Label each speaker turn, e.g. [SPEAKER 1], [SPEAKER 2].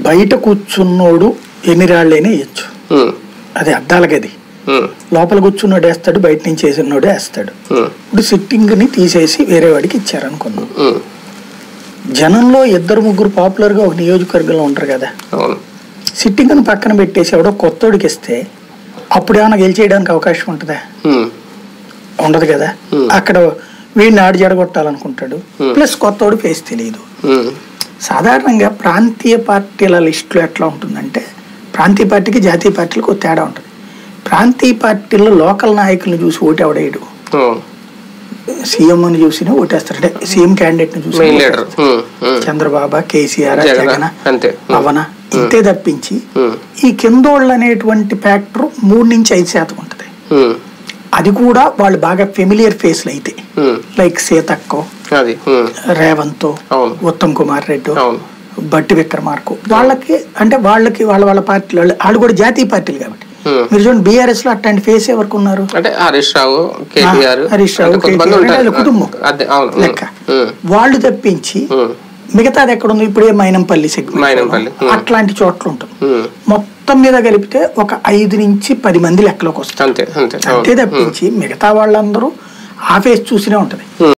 [SPEAKER 1] బయట కూర్చున్నోడు ఎన్ని రాళ్ళైనా వేయచ్చు
[SPEAKER 2] ఉమ్,
[SPEAKER 1] అది అద్దాల గది
[SPEAKER 2] ఉమ్,
[SPEAKER 1] లోపల కూర్చున్నోడు వేస్తాడు బయట నుంచి వేసినోడే వేస్తాడు
[SPEAKER 2] ఉమ్,
[SPEAKER 1] ఇప్పుడు సిట్టింగ్ని తీసేసి వేరే వాడికి ఇచ్చారనుకున్నాం
[SPEAKER 2] ఉమ్,
[SPEAKER 1] జనంలో ఇద్దరు ముగ్గురు పాపులర్గా ఒక నియోజకవర్గంలో ఉంటారు కదా
[SPEAKER 2] అవును
[SPEAKER 1] సిట్టింగ్ని పక్కన పెట్టేసి ఎవడో కొత్తోడికి ఇస్తే అప్పుడు ఏమైనా గెలిచేయడానికి అవకాశం ఉంటుందా
[SPEAKER 2] ఉమ్,
[SPEAKER 1] ఉండదు కదా
[SPEAKER 2] Hmm.
[SPEAKER 1] అక్కడ వీడిని ఆడి జడగొట్టాలనుకుంటాడు
[SPEAKER 2] Hmm.
[SPEAKER 1] ప్లస్ కొత్తోడు ఫేస్ తెలియదు
[SPEAKER 2] ఉమ్,
[SPEAKER 1] సాధారణంగా ప్రాంతీయ పార్టీల లిస్టులో ఎట్లా ఉంటుందంటే ప్రాంతీయ పార్టీకి జాతీయ పార్టీలకు ఒక తేడా ఉంటుంది ప్రాంతీయ పార్టీల్లో లోకల్ నాయకులను చూసి ఓటు ఎవడేయడు
[SPEAKER 2] అవును
[SPEAKER 1] సీఎం అని చూసినా ఓటేస్తారు అంటే సీఎం క్యాండిడేట్ ని చూసి
[SPEAKER 2] మెయిన్ లీడర్ ఉమ్, ఉమ్,
[SPEAKER 1] చంద్రబాబు కేసీఆర్
[SPEAKER 2] జగన్
[SPEAKER 1] జగన్
[SPEAKER 2] అంతే ఉమ్,
[SPEAKER 1] పవన ఇంతే తప్పించి
[SPEAKER 2] ఉమ్,
[SPEAKER 1] ఈ కిందోళ్ళు అనేటువంటి ఫ్యాక్టర్ మూడు నుంచి ఐదు శాతం ఉంటుంది
[SPEAKER 2] ఉమ్,
[SPEAKER 1] అది కూడా వాళ్ళు బాగా ఫెమిలియర్ ఫేస్లు అయితే
[SPEAKER 2] ఉమ్,
[SPEAKER 1] లైక్ సీతక్కో
[SPEAKER 2] అది ఉమ్,
[SPEAKER 1] రేవంత్
[SPEAKER 2] అవును
[SPEAKER 1] ఉత్తమ్ కుమార్ రెడ్డి
[SPEAKER 2] అవును
[SPEAKER 1] బట్టి విక్రమార్కు వాళ్ళకి అంటే వాళ్ళకి వాళ్ళ వాళ్ళ పార్టీలు వాళ్ళు- వాళ్ళు కూడా జాతీయ పార్టీలు కాబట్టి
[SPEAKER 2] ఉమ్.
[SPEAKER 1] మీరు చూడండి బీఆర్ఎస్ లో అట్లాంటి ఫేస్ ఎవరికి ఉన్నారు
[SPEAKER 2] అంటే హరీష్ రావు కేటీఆర్
[SPEAKER 1] ఆ, హరీష్ రావు,
[SPEAKER 2] అంటే కొంతమంది
[SPEAKER 1] కేటీఆర్
[SPEAKER 2] ఉంటారు
[SPEAKER 1] అంటే వాళ్ళ కుటుంబం.
[SPEAKER 2] అదే అవును ఉమ్,
[SPEAKER 1] లెక్క
[SPEAKER 2] ఉమ్,
[SPEAKER 1] వాళ్ళు తప్పించి
[SPEAKER 2] ఉమ్,
[SPEAKER 1] మిగతాది ఎక్కడ ఉంది ఇప్పుడే మైనంపల్లి సెగ్మెంట్
[SPEAKER 2] మైనంపల్లి, ఉమ్.
[SPEAKER 1] అట్లాంటి చోట్ల ఉంటుంది
[SPEAKER 2] ఉమ్,
[SPEAKER 1] మొత్తం మీద కలిపితే ఒక ఐదు నుంచి పది మంది లెక్కలోకి వస్తారు
[SPEAKER 2] అంతే అంతే
[SPEAKER 1] అంతే
[SPEAKER 2] అవును
[SPEAKER 1] తప్పించి మిగతా వాళ్ళందరూ ఆ ఫేస్ చూసినే ఉంటది